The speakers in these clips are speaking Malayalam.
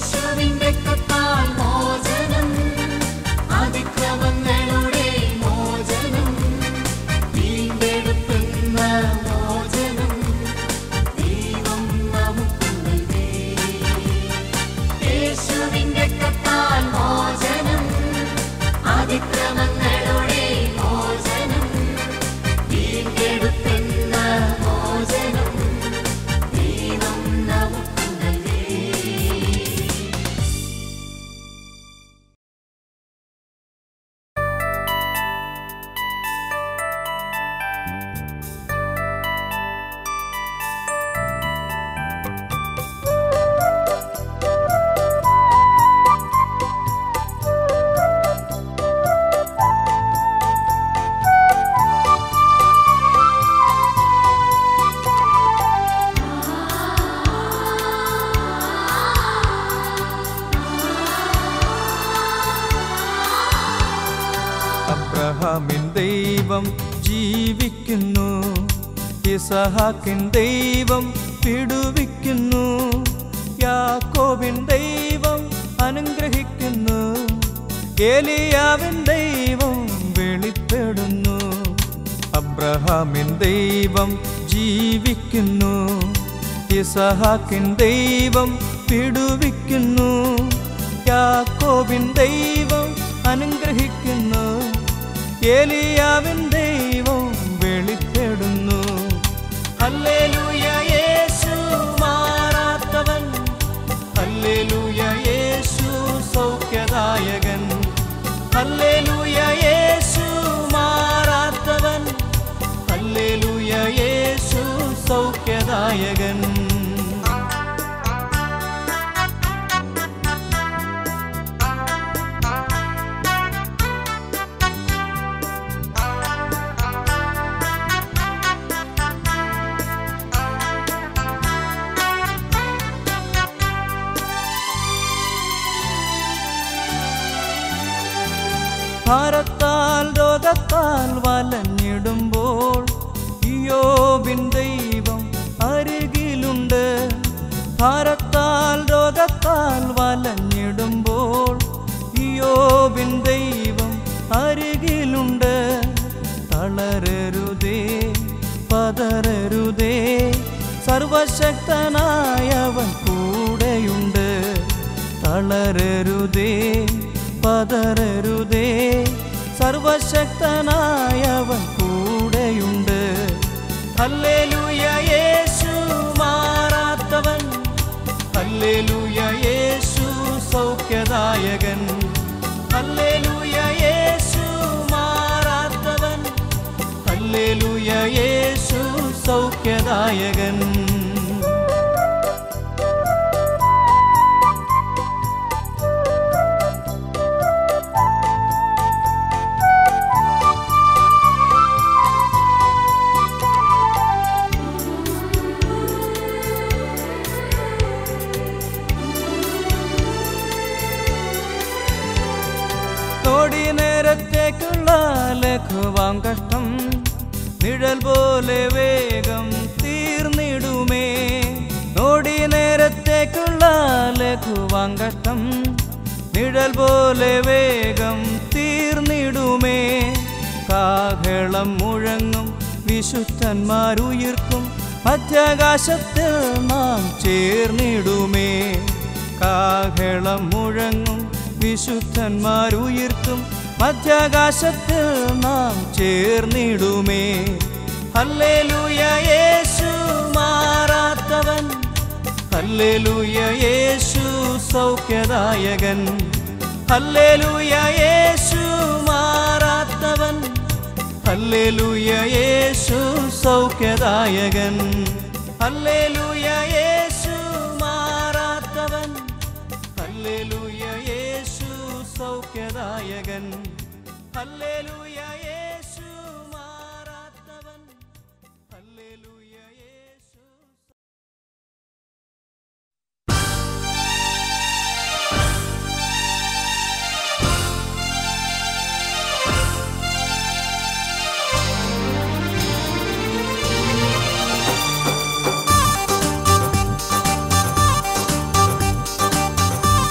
യേശുവിന്റെ കത്താൽ മോചനം അതിക്രമങ്ങളുടെ മോചനം വീണ്ടെടുക്കുന്ന മോചനം ദൈവം നമുക്ക് നൽകി യേശുവിന്റെ കത്താൽ മോചനം അതിക്രമങ്ങളുടെ മോചനം വീണ്ടെടുക്കുന്ന മോചനം ദൈവം നമുക്ക് നൽകി അബ്രഹാമിൻ ദൈവം ജീവിക്കുന്നു ഇസഹാക്കിൻ ദൈവം വിടുവിക്കുന്നു യാക്കോബിൻ ദൈവം അനുഗ്രഹിക്കുന്നു ഏലിയാവിൻ ദൈവം വെളിപ്പെടുന്നു അബ്രഹാമിൻ ദൈവം ജീവിക്കുന്നു ഇസഹാക്കിൻ ദൈവം വിടുവിക്കുന്നു യാക്കോബിൻ ദൈവം അനുഗ്രഹിക്കുന്നു ഏലിയാവിൻ ദൈവം വെളിപ്പെടുന്നു ഹല്ലേലൂയ യേശു മാറാത്തവൻ ഹല്ലേലൂയ യേശു സൗഖ്യദായകൻ ഹല്ലേലൂയ യേശു മാറാത്തവൻ ഹല്ലേലൂയ യേശു സൗഖ്യദായകൻ ഭാരത്താൽ രോഗത്താൽ വലഞ്ഞിടുമ്പോൾ ഇയോബിൻ ദൈവം അരികിലുണ്ട് ഭാരത്താൽ രോഗത്താൽ വലഞ്ഞിടുമ്പോൾ ഇയോബിൻ ദൈവം അരികിലുണ്ട് തളരരുതേ പതരരുതേ സർവശക്തനായവൻ കൂടെയുണ്ട് തളരരുതേ പതരരുതേ സർവശക്തനായവൻ കൂടെയുണ്ട് ഹല്ലേലൂയ യേശു മാറാത്തവൻ ഹല്ലേലൂയ യേശു സൗഖ്യദായകൻ ഹല്ലേലൂയ യേശു മാറാത്തവൻ ഹല്ലേലൂയ യേശു സൗഖ്യദായകൻ തോടി നേരത്തേക്കുള്ള ലഘുവാം കഷ്ടം നിഴൽ പോലെ വേഗം തീർന്നിടുമേ നോടി നേരത്തേക്കുള്ള ലഘുവാം കഷ്ടം നിഴൽ പോലെ വേഗം തീർന്നിടുമേ കാഹളം മുഴങ്ങും വിശുദ്ധന്മാരുയിർക്കും മധ്യാകാശത്തിൽ നാം ചേർന്നിടുമേ കാഹളം മുഴങ്ങും വിശുദ്ധന്മാരുയിർക്കും മധ്യാകാശത്തിൽ നാം ചേർന്നിടുമേ ഹല്ലേലൂയ യേശു മാറാത്തവൻ ഹല്ലേലൂയ യേശു സൗഖ്യദായകൻ ഹല്ലേലൂയ യേശു മാറാത്തവൻ ഹല്ലേലൂയ യേശു സൗഖ്യദായകൻ ഹല്ലേലൂയ യേശു മാറാത്തവൻ ഹല്ലേലൂയ യേശു സൗഖ്യദായകൻ ഹല്ലേലൂയ യേശു മാറാത്തവൻ ഹല്ലേലൂയ യേശു യേശു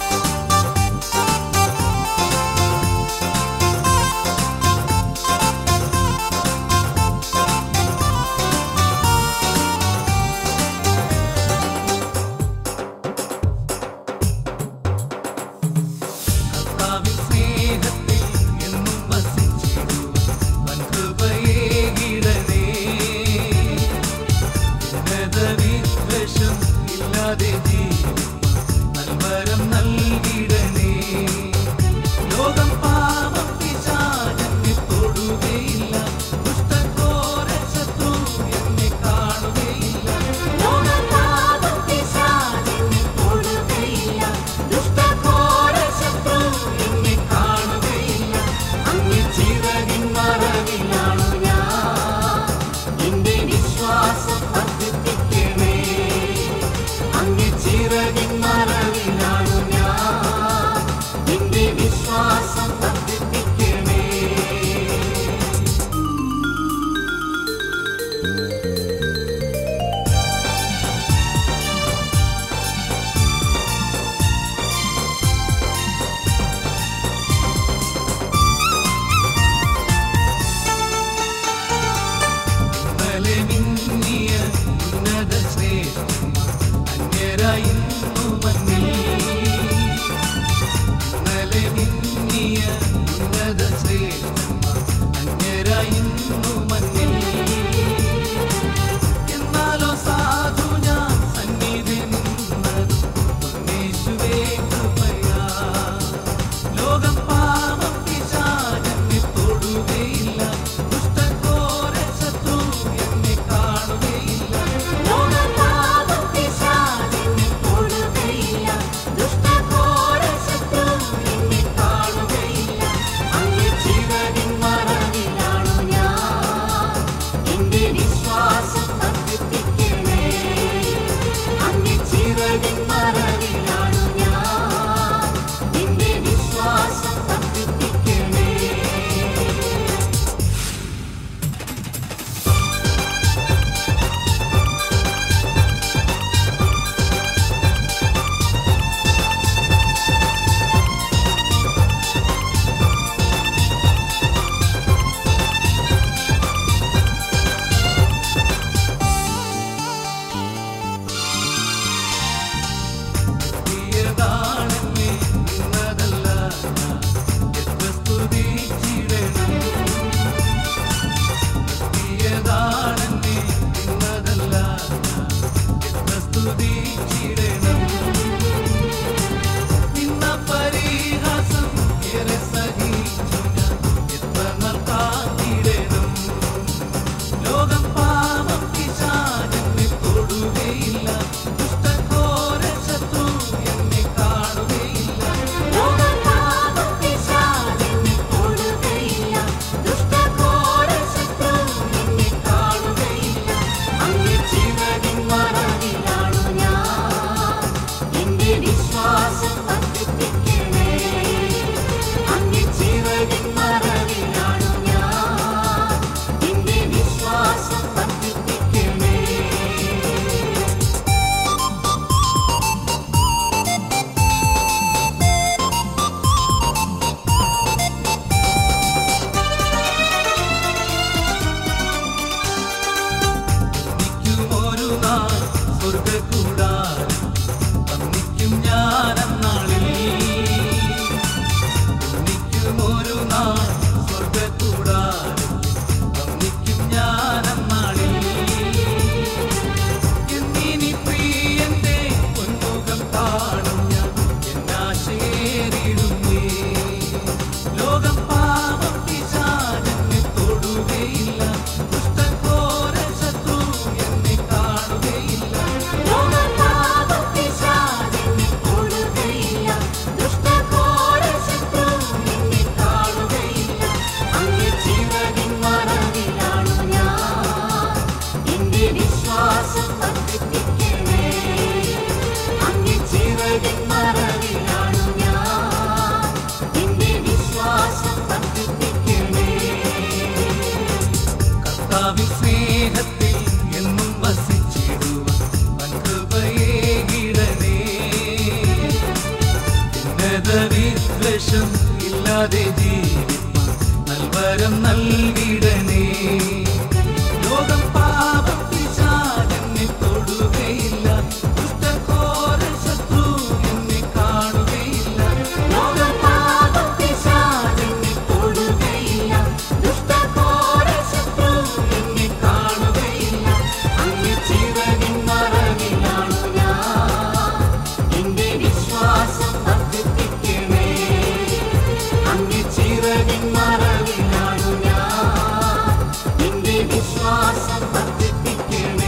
മതവിദ്വേഷം ഇല്ലാതെ ജീവിപ്പാൻ നൽവരം നൽകിടണേ ലോകം പാപപ്പിശാചെന്നെ തൊടുകയില്ല ദുഷ്ടഘോര ശത്രു എന്നെ കാണുകയില്ല ലോകം പാപപ്പിശാചെന്നെ തൊടുകയില്ല ദുഷ്ടഘോര ശത്രു എന്നെ കാണുകയില്ല അങ്ങ് ചിറകിൻ മറവിലാണു ഞാൻ എന്റെ വിശ്വാസം വർദ്ധിപ്പിക്കണേ അങ്ങ് ചിറകിൻ മറവിലാണു ഞാൻ എന്റെ വിശ്വാസം വർദ്ധിപ്പിക്കണേ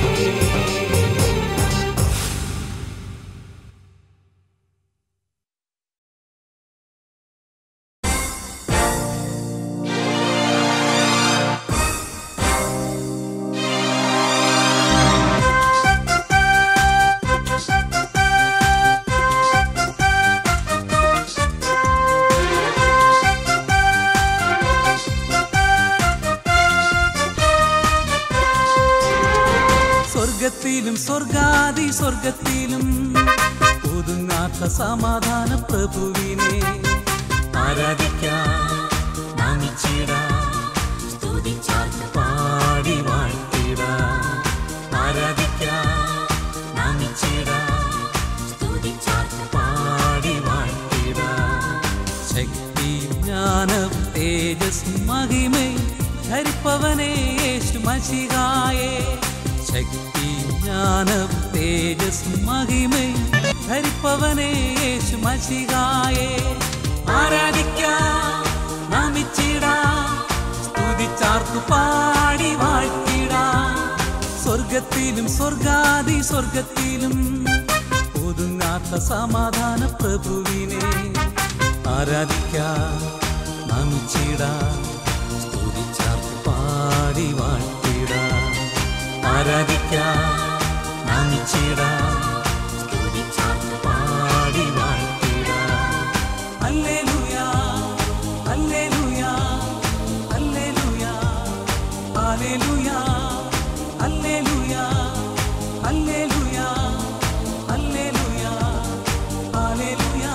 സ്വർഗത്തിലും സ്വർഗാദി സ്വർഗത്തിലും ഒതുങ്ങാത്ത സമാധാന പ്രഭുവിനെ ആരാധിക്കാം നമിച്ചിടാം സ്തുതിച്ചാൽ പാടി വാഴ്ത്തിടാം ആരാധിക്കാം നമിച്ചിടാം സ്തുതിച്ചാൽ പാടി വാഴ്ത്തിടാം ശക്തി ജ്ഞാനം തേജസ് മഹിമൈ ധരിപ്പവനേ യേശു മഷികായേ ശക്തി ജ്ഞാനം തേജസ് മഹിമൈ ധരിപ്പവനേ യേശു മഷികായേ ആരാധിക്കാം നമിച്ചിടാം സ്തുതിച്ചാർത്തു പാടി വാഴ്ത്തിടാം സ്വർഗത്തിലും സ്വർഗാദി സ്വർഗത്തിലും ഒതുങ്ങാത്ത സമാധാന പ്രഭുവിനെ ആരാധിക്കാം നമിച്ചിടാം സ്തുതിച്ചാർത്ത് പാടി വാഴ്ത്തിടാം ആരാധിക്കാം നമിച്ചിടാം സ്തുതിച്ചാർത്ത് പാടി വാഴ്ത്തിടാം ഹല്ലേലൂയാ ഹല്ലേലൂയാ ഹല്ലേലൂയാ ഹല്ലേലൂയാ ഹല്ലേലൂയാ ഹല്ലേലൂയാ ഹല്ലേലൂയാ ഹല്ലേലൂയാ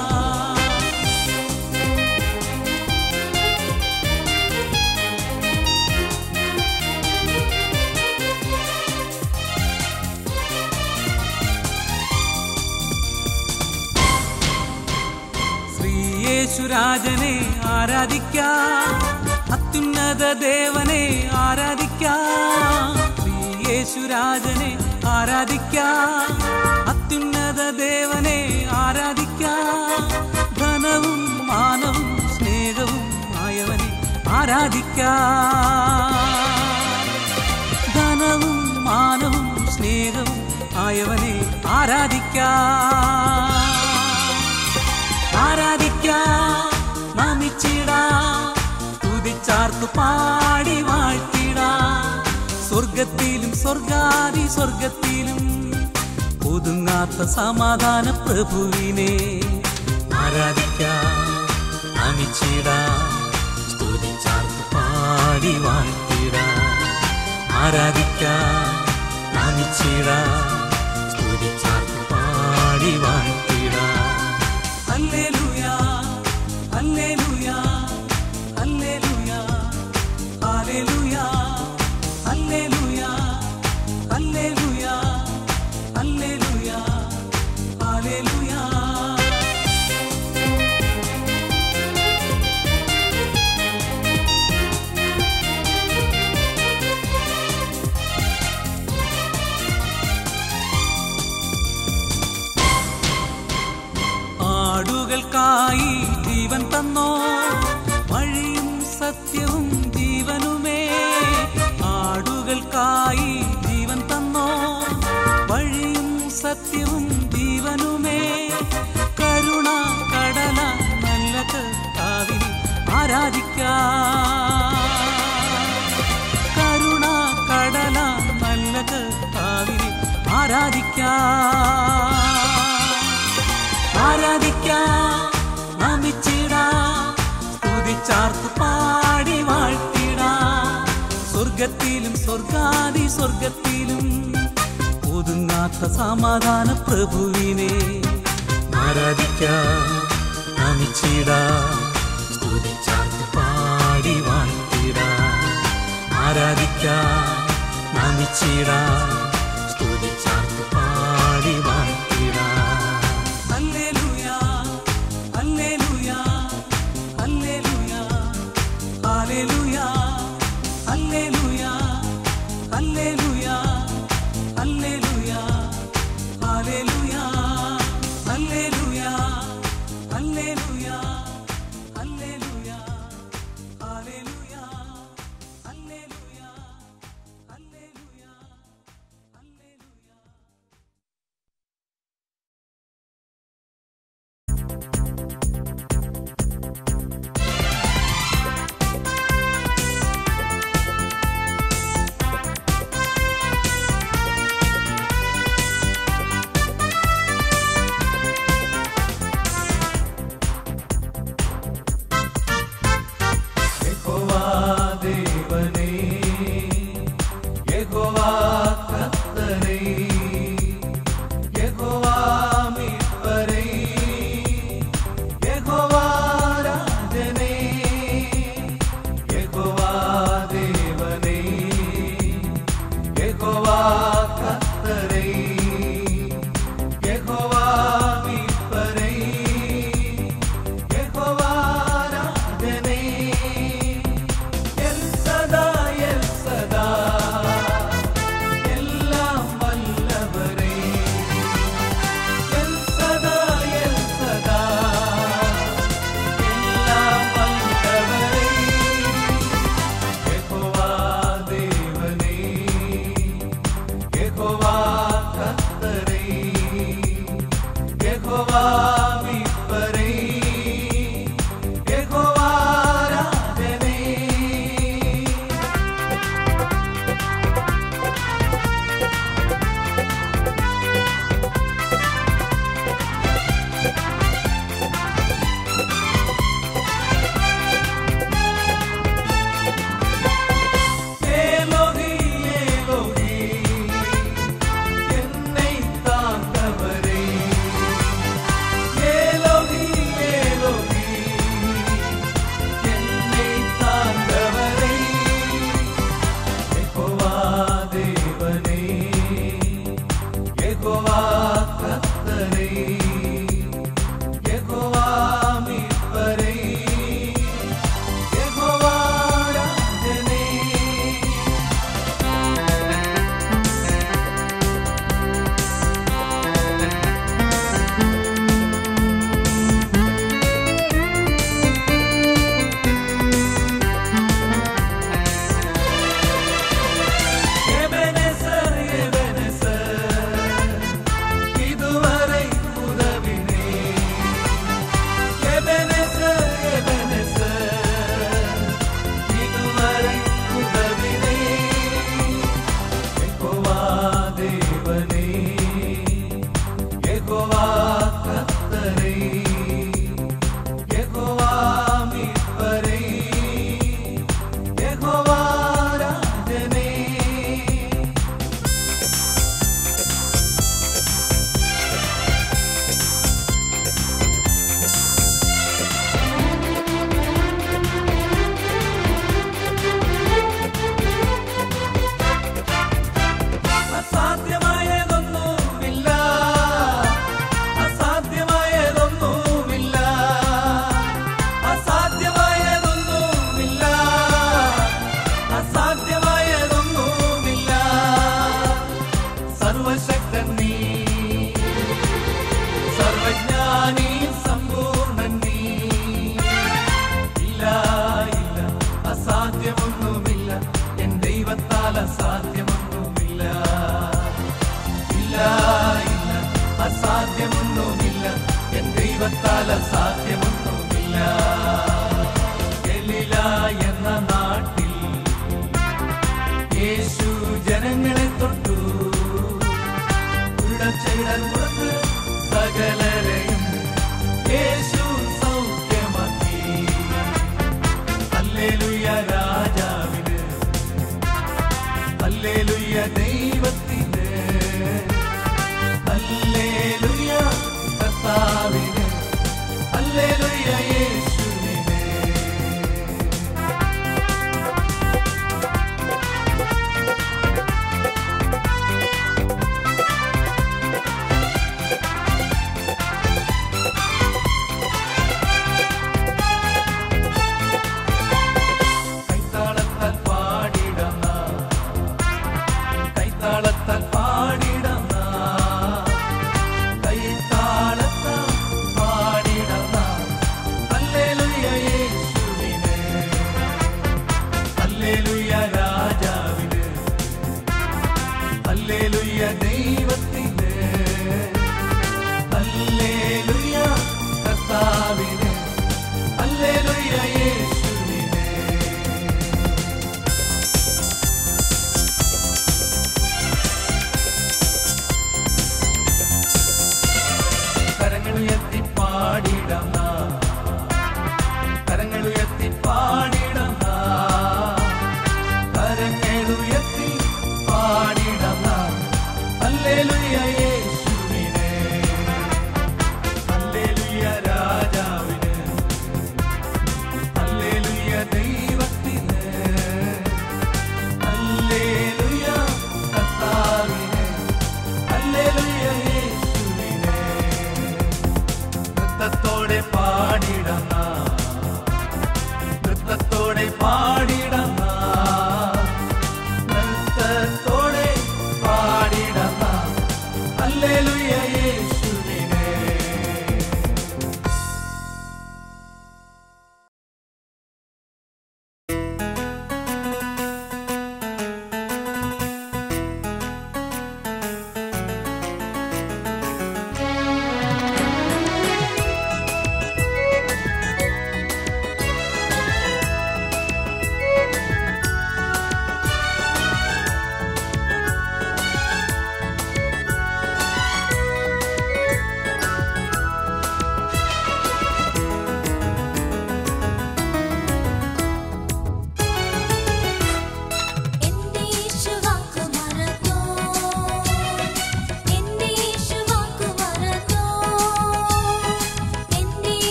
ശ്രീയേശുരാജനെ ആരാധിക്കാം അത്യുന്നത ദേവനെ ആരാധിക്കാം ശ്രീയേശുരാജനെ ആരാധിക്കാം അത്യുന്നത ദേവനെ ആരാധിക്കാം ധനവും മാനവും സ്നേഹവും ആയവനെ ആരാധിക്കാം ധനവും മാനവും സ്നേഹവും ആയവനെ ആരാധിക്കാം ആരാധിക്കാം നമിച്ചിടാം തുതിച്ചാർത്തു പാടി വാഴ്ത്തിടാം സ്വർഗത്തിലും സ്വർഗാദി സ്വർഗത്തിലും ഒതുങ്ങാത്ത സമാധാന പ്രഭുവിനെ ആരാധിക്കാം നമിച്ചിടാം സ്തുതിച്ചാർത്തു പാടി വാഴ്ത്തിടാം ആരാധിക്കാം നമിച്ചിടാം സ്തുതിച്ചാർത്തു പാടി വാഴ്ത്തിടാം ഹല്ലേലൂയാ ഹല്ലേലൂയാ ഹല്ലേലൂയാ ഹല്ലേലൂയാ ഹല്ലേലൂയാ ഹല്ലേലൂയാ ഹല്ലേലൂയാ ഹല്ലേലൂയാ ആടുകൾക്കായി ജീവൻ തന്നോ വഴിയും സത്യവും ജീവനുമേ ആടുകൾക്കായി ജീവൻ തന്നോ വഴിയും സത്യവും ജീവനുമേ കരുണ കടല നല്ല കാവിനെ ആരാധിക്കാം കരുണ കടല നല്ല കാവിനെ ആരാധിക്കാം ആരാധിക്കാം നമിച്ചിടാം സ്തുതിച്ചാർത്ത് പാടി വാഴ്ത്തിടാം സ്വർഗത്തിലും സ്വർഗാദി സ്വർഗത്തിലും ഒതുങ്ങാത്ത സമാധാന പ്രഭുവിനെ ആരാധിക്കാം നമിച്ചിടാ സ്തുതിച്ചാർത്ത് പാടി വാഴ്ത്തിടാ ആരാധിക്കാ നമിച്ചിടാ സ്തുതിച്ചാർത്ത് പാടി വാഴ്ത്തിടാ ഹല്ലേലൂയാ ഹല്ലേലൂയാ ഹല്ലേലൂയാ ഹല്ലേലൂയാ ഹല്ലേലൂയാ ഹല്ലേലൂയാ ഹല്ലേലൂയാ ഹല്ലേലൂയാ ഹല്ലേലൂയാ ഹല്ലേലൂയാ ഹല്ലേലൂയാ ഹല്ലേലൂയാ ഹല്ലേലൂയാ ഹല്ലേലൂയാ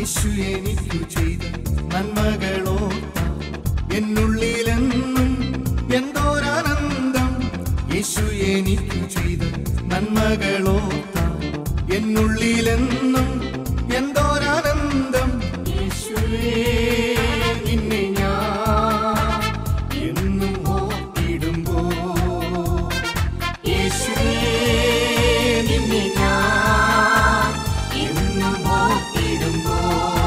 യേശു എനിക്കു ചെയ്ത നന്മകളോർത്ത എന്നുള്ളിലെന്നും എന്തോരാനന്ദം യേശു എനിക്കു ചെയ്ത നന്മകളോർത്ത എന്നുള്ളിലെന്നും എന്തോരാനന്ദം യേശുവേ നിന്നെ ഞാൻ എന്നും ഓർത്തിടുമ്പോ യേശുവേ നിന്നെ ഞാൻ എന്നും ഓർത്തിടുമ്പോ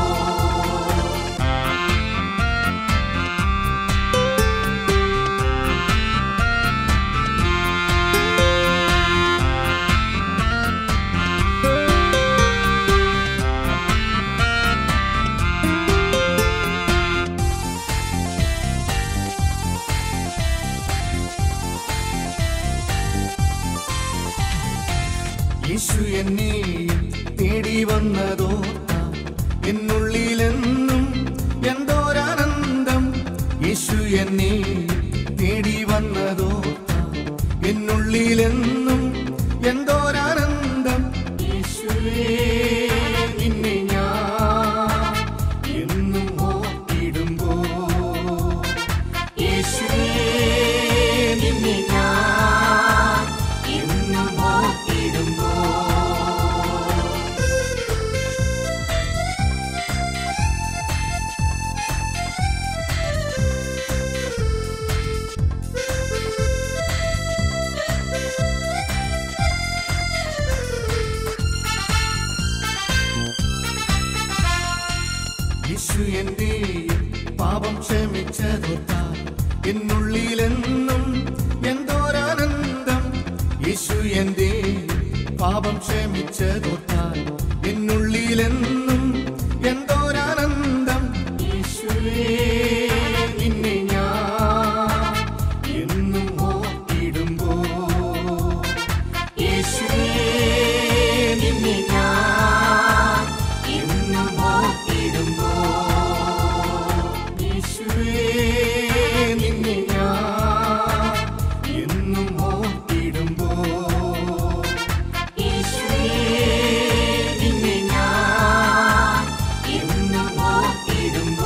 യേശു എന്നെ തേടി വന്നതോർത്ത എന്നുള്ളിലെന്നും എന്തോരാനന്ദം യേശു എന്നെ തേടി വന്നതോർത്ത എന്നുള്ളിലെന്നും എന്തോരാനന്ദം യേശുവേ നിന്നെ ഞാൻ എന്നും ഓർത്തിടുമ്പോ യേശുവേ നിന്നെ ഞാൻ എന്നും ഓർത്തിടുമ്പോ യേശു എന്റെ പാപം ക്ഷമിച്ചതൊത്താൽ എന്നുള്ളിലെന്നും എന്തോരാനന്ദം യേശു എന്റെ പാപം ക്ഷമിച്ചതൊത്താൽ എന്നുള്ളിലെന്നും എന്തോരാനന്ദം യേശുവേ നിന്നെ ഞാൻ എന്നും ഓർത്തിടുമ്പോ യേശുവേ നിന്നെ ഞാൻ എന്നും ഓർത്തിടുമ്പോ യേശുവേ നിന്നെ ഞാൻ എന്നും ഓർത്തിടുമ്പോ യേശുവേ നിന്നെ ഞാൻ എന്നും ഓർത്തിടുമ്പോ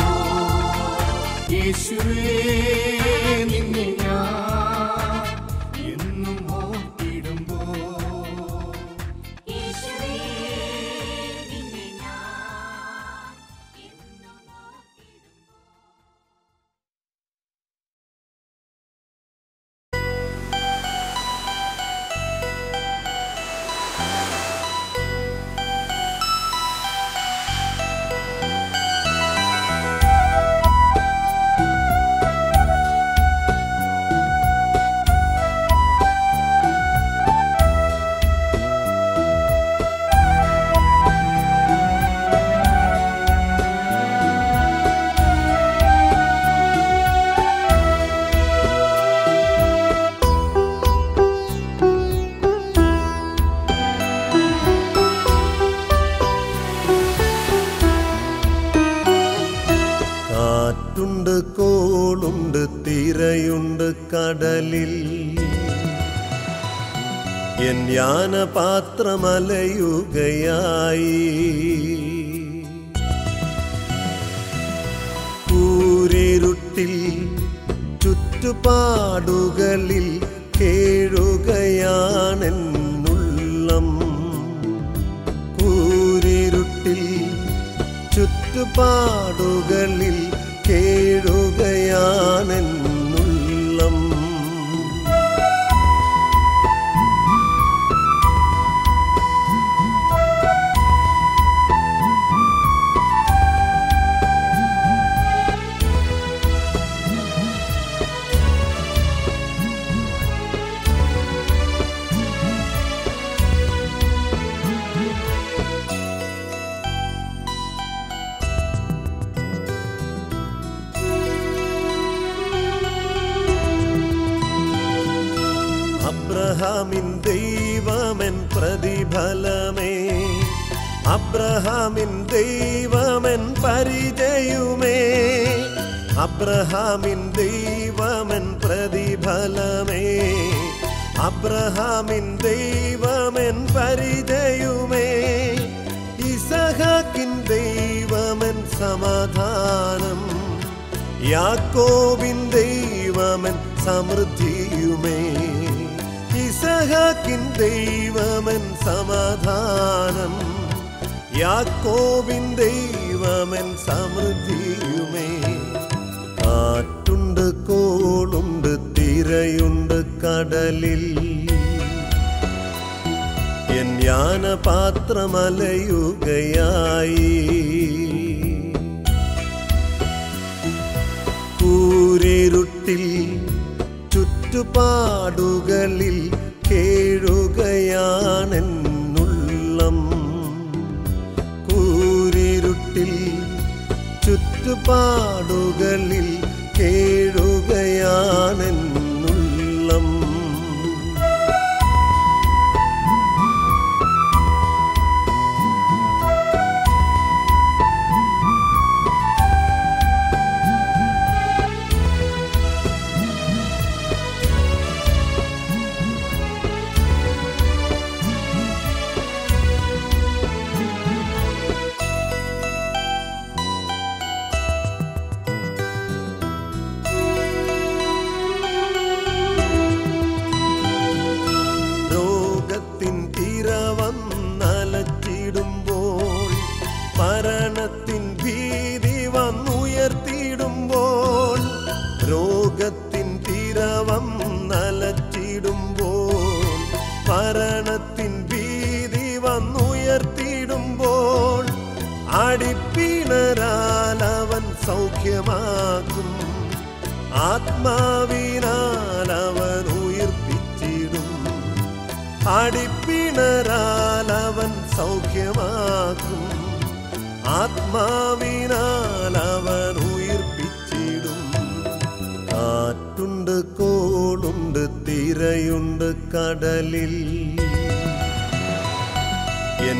യേശുവേ നിന്നെ ഞാൻ എന്നും ഓർത്തിടുമ്പോ യേശുവേ നിന്നെ ഞാൻ എന്നും ഓർത്തിടുമ്പോ കാറ്റുണ്ട് കോളുണ്ട് തിരയുണ്ട് കടലിൽ എൻ യാനപാത്രമലയുകയായി കൂരിരുട്ടിൽ ചുറ്റുപാടുകളിൽ കേഴുകയാണെന്നുള്ളം കൂരിരുട്ടിൽ ചുറ്റുപാടുകളിൽ കേഴുകയാണെന്നുള്ളം അബ്രഹാമിൻ ദൈവമൻ പ്രതിഫലമേ അബ്രഹാമിൻ ദൈവമൻ പരിചയുമേ അബ്രഹാമിൻ ദൈവമൻ പ്രതിഫലമേ അബ്രഹാമിൻ ദൈവമൻ പരിചയുമേ ഇസഹാക്കിൻ ദൈവം സമാധാനം യാക്കോബിൻ ദൈവമൻ സമൃദ്ധിയുമേ ഇസഹാക്കിൻ ദൈവമൻ സമാധാനം യാക്കോബിൻ ദൈവമൻ സമൃദ്ധിയുമേ കാറ്റുണ്ട് കോളുണ്ട് തിരയുണ്ട് കടലിൽ എൻ യാനപാത്രമലയുകയായി കൂരിരുട്ടിൽ ചുറ്റുപാടുകളിൽ കേഴുകയാണെന്നുള്ളം കൂരിരുട്ടിൽ ചുറ്റുപാടുകളിൽ കേഴുകയാണെന്നുള്ളം രോഗത്തിൻ തിര വന്നലച്ചിടുമ്പോൾ മരണത്തിൻ ഭീതി വന്നുയർത്തിയിടുമ്പോൾ രോഗത്തിൻ തിര വന്നലച്ചിടുമ്പോൾ മരണത്തിൻ ഭീതി വന്നുയർത്തിയിടുമ്പോൾ അടിപ്പിണരാൽ അവൻ സൗഖ്യമാക്കും ആത്മാവിനാൽ അവൻ ഉയർപ്പിച്ചിടും അടിപ്പിണരാൽ അവൻ സൗഖ്യമാക്കും ആത്മാവിനാൽ അവൻ ഉയർപ്പിച്ചിടും കാറ്റുണ്ട് കോളുണ്ട് തിരയുണ്ട് കടലിൽ എൻ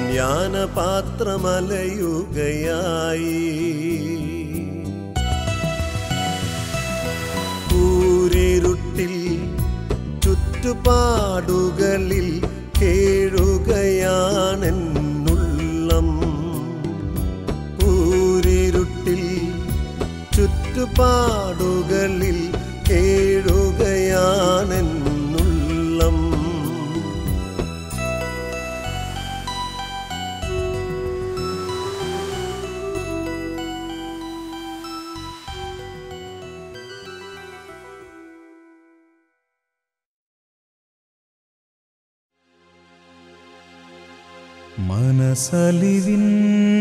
യാനപാത്രമലയുകയായി കൂരിരുട്ടിൽ ചുറ്റുപാടുകളിൽ കേഴുകയാണെന്നുള്ളം കൂരിരുട്ടിൽ ചുറ്റുപാടുകളിൽ കേഴുകയാണെന്നുള്ളം മനസലിവിൻ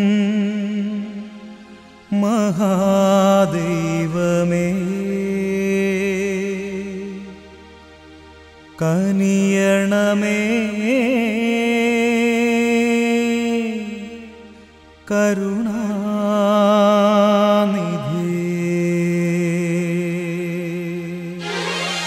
മഹാദൈവമേ കനിയണമേ കരുണാനിധി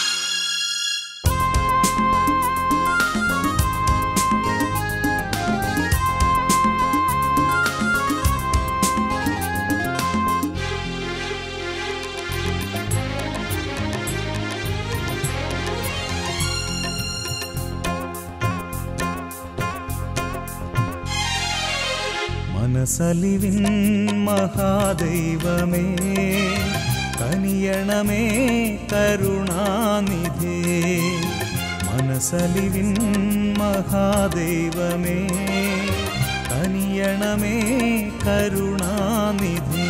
മനസലിവിൻ മഹാദൈവമേ കനിയണമേ കരുണാനിധേ മനസലിവിൻ മഹാദൈവമേ കനിയണമേ കരുണാനിധേ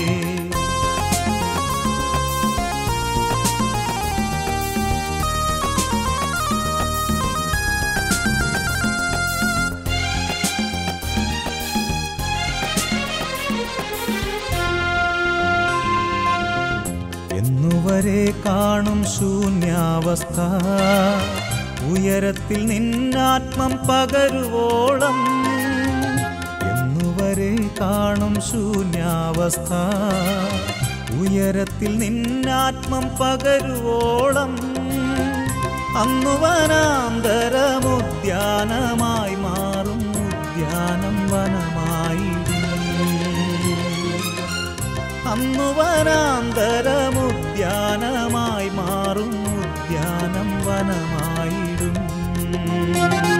എന്നുവരെ കാണും ശൂന്യാവസ്ഥ ഉയരത്തിൽ നിന്നാത്മം പകരുവോളം എന്നുവരെ കാണും ശൂന്യാവസ്ഥ ഉയരത്തിൽ നിന്നാത്മം പകരുവോളം അന്നു വനാന്തരമുദ്യാനമായി മാറും ഉദ്യാനം വനമായിടും അന്നു വനാന്തരമുദ്യാനമായി മാറും ഉദ്യാനം വനമായിടും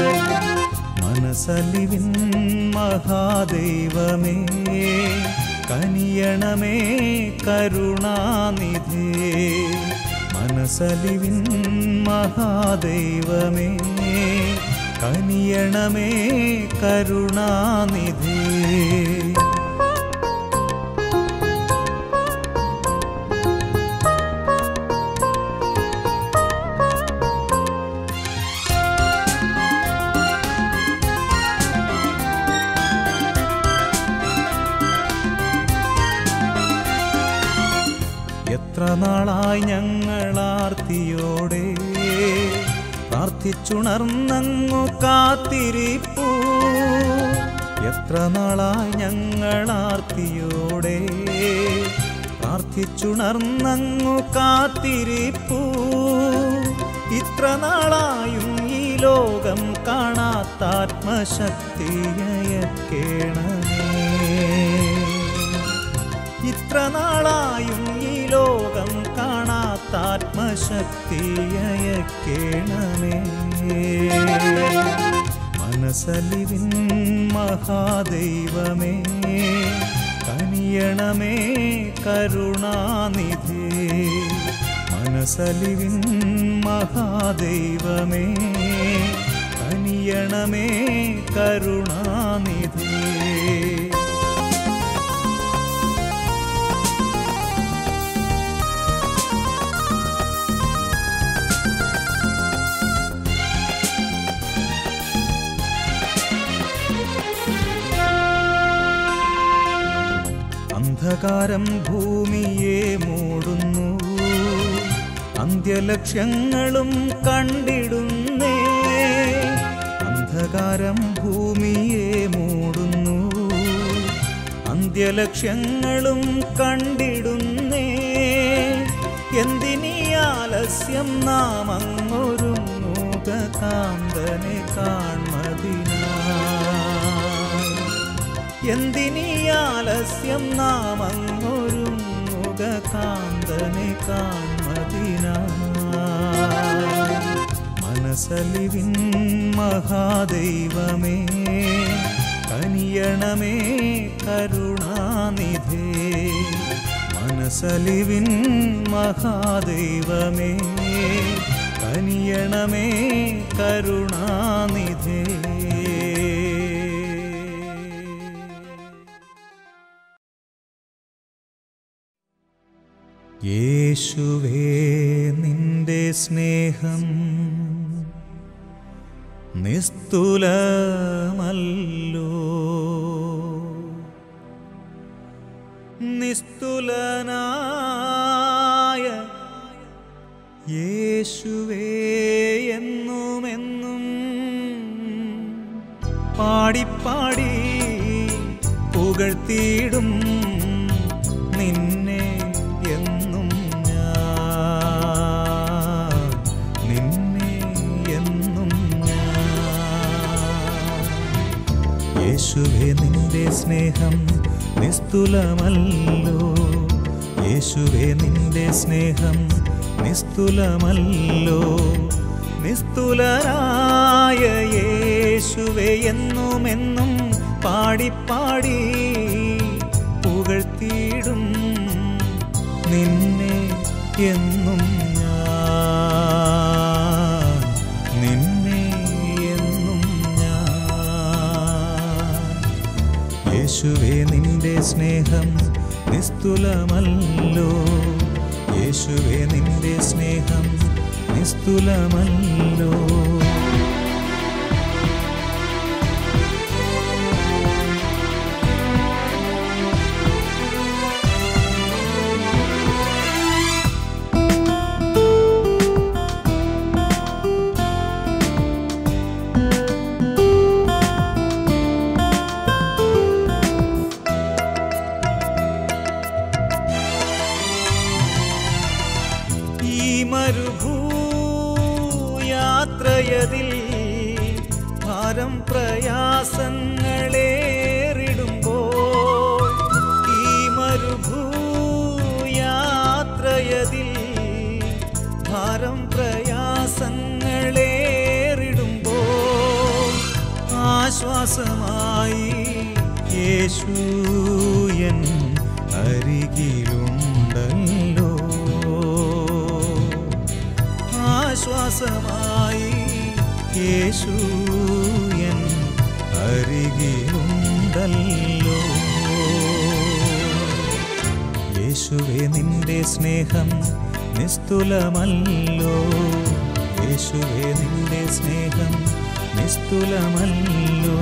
മനസ്സലിവിൻ മഹാദൈവമേ കനിയണമേ കരുണാനിധേ മനസലിവിൻ മഹാദൈവമേ കനിയണമേ കരുണാനിധേ എത്ര നാളായി ഞങ്ങളാർത്തിയോടെ പ്രാർത്ഥിച്ചുണർന്നങ്ങു കാത്തിരിപ്പൂ എത്ര നാളായി ഞങ്ങളാർത്തിയോടെ പ്രാർത്ഥിച്ചുണർന്നങ്ങു കാത്തിരിപ്പൂ ഇത്ര നാളായും ഈ ലോകം കാണാത്താത്മശക്തിയക്കേണമേ ഇത്ര നാളായും ഈ ലോകം കാണാത്താത്മശക്തിയക്കേണമേ മനസലിവിൻ മഹാദൈവമേ കനിയണമേ കരുണാനിധേ മനസലിവിൻ മഹാദൈവമേ കനിയണമേ കരുണാനിധേ അന്ധകാരം ഭൂമിയെ മൂടുന്നു അന്ത്യലക്ഷ്യങ്ങളും കണ്ടിടുന്നേ അന്ധകാരം ഭൂമിയെ മൂടുന്നു അന്ത്യലക്ഷ്യങ്ങളും കണ്ടിടുന്നേ എന്തിനീ ആലസ്യം നാം അങ്ങൊരുങ്ങുക കാന്തനെ കാൺമതിനായി എന്തിനീ ആലസ്യം നാം അങ്ങൊരുങ്ങുക കാന്തനെ കാൺമതിനായി മനസലിവിൻ മഹാദൈവമേ കനിയണമേ കരുണാനിധേ മനസലിവിൻ മഹാദൈവമേ കനിയണമേ കരുണാനിധേ യേശുവേ നിന്റെ സ്നേഹം നിസ്തുലമല്ലോ നിസ്തുലനായ യേശുവേ എന്നുമെന്നും പാടിപ്പാടി പുകഴ്ത്തിയിടും നിന്നെ എന്നും ഞാൻ നിന്നെ എന്നും ഞാൻ യേശുവേ നിന്റെ സ്നേഹം നിസ്തുലമല്ലോ യേശുവേ നിന്റെ സ്നേഹം നിസ്തുലമല്ലോ നിസ്തുലരായ യേശുവേ എന്നുമെന്നും പാടിപ്പാടി പുകഴ്ത്തിയിടും നിന്നെ എന്നും ഞാൻ നിന്നെ എന്നും ഞാൻ യേശുവേ നിന്റെ സ്നേഹം നിസ്തുലമല്ലോ യേശുവേ നിന്റെ സ്നേഹം നിസ്തുലമല്ലോ ഈ മരുഭൂയാത്രയതിൽ ഭാരം പ്രയാസങ്ങളേറിടുമ്പോൾ ഈ മരുഭൂയാത്രയതിൽ ഭാരം പ്രയാസങ്ങളേറിടുമ്പോൾ ആശ്വാസമായി യേശൂയൻ അരികിലുണ്ടല്ലോ ആശ്വാസമായി യേശു എൻ അരികിലുണ്ടല്ലോ യേശുവേ നിന്റെ സ്നേഹം നിസ്തുലമല്ലോ യേശുവേ നിന്റെ സ്നേഹം നിസ്തുലമല്ലോ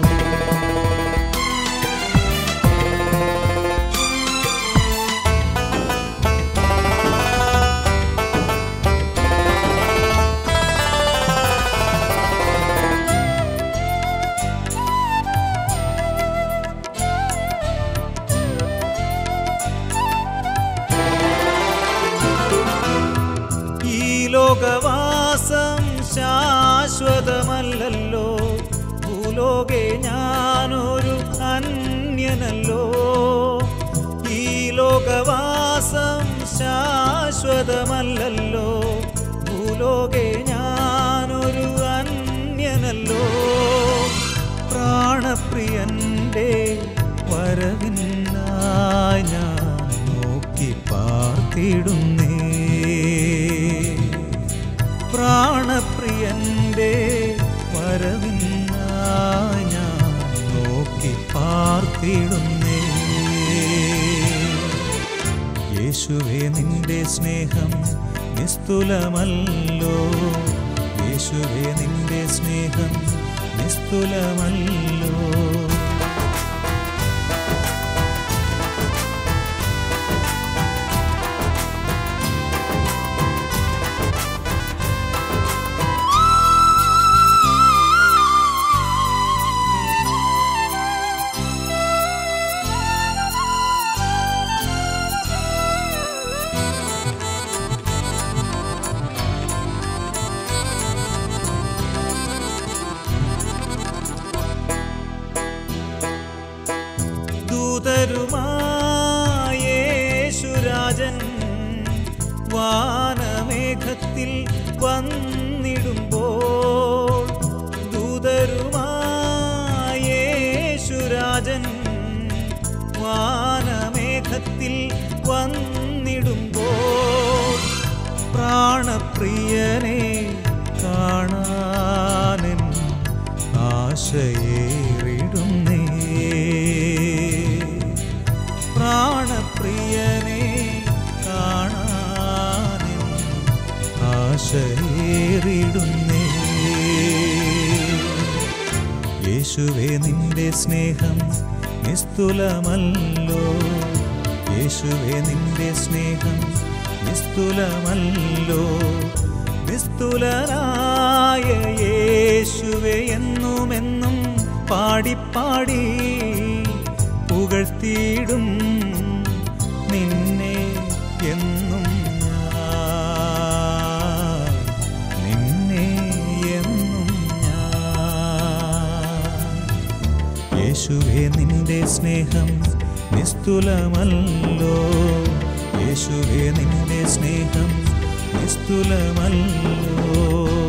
ഈ ലോകവാസം ശാശ്വതമല്ലല്ലോ ഭൂലോകെ ഞാനൊരു അന്യനല്ലോ ഈ ലോകവാസം ശാശ്വതമല്ലല്ലോ ഭൂലോകെ ഞാനൊരു അന്യനല്ലോ പ്രാണപ്രിയന്റെ വരവിനായി ഞാൻ നോക്കി പാർത്തിടുന്നേ പ്രാണപ്രിയന്റെ വരവിനായി ഞാൻ നോക്കി പാർത്തിടുന്നേ യേശുവേ നിന്റെ സ്നേഹം നിസ്തുലമല്ലോ യേശുവേ നിന്റെ സ്നേഹം നിസ്തുലമല്ലോ ദൂതരുമായേശുരാജൻ വാനമേഘത്തിൽ വന്നിടുമ്പോൾ ദൂതരുമായേശുരാജൻ വാനമേഘത്തിൽ വന്നിടുമ്പോൾ പ്രാണപ്രിയനെ കാണാനെൻ ആശയേറിടുന്നേ പ്രാണപ്രിയനെ കാണാനെൻ ആശയേറിടുന്നേ യേശുവേ നിന്റെ സ്നേഹം നിസ്തുലമല്ലോ യേശുവേ നിന്റെ സ്നേഹം നിസ്തുലമല്ലോ നിസ്തുലനായ യേശുവേ എന്നുമെന്നും പാടിപ്പാടി പുകഴ്ത്തിയിടും നിന്നെ എന്നും ഞാൻ നിന്നെ എന്നും ഞാൻ യേശുവേ നിന്റെ സ്നേഹം നിസ്തുലമല്ലോ യേശുവേ നിന്റെ സ്നേഹം നിസ്തുലമല്ലോ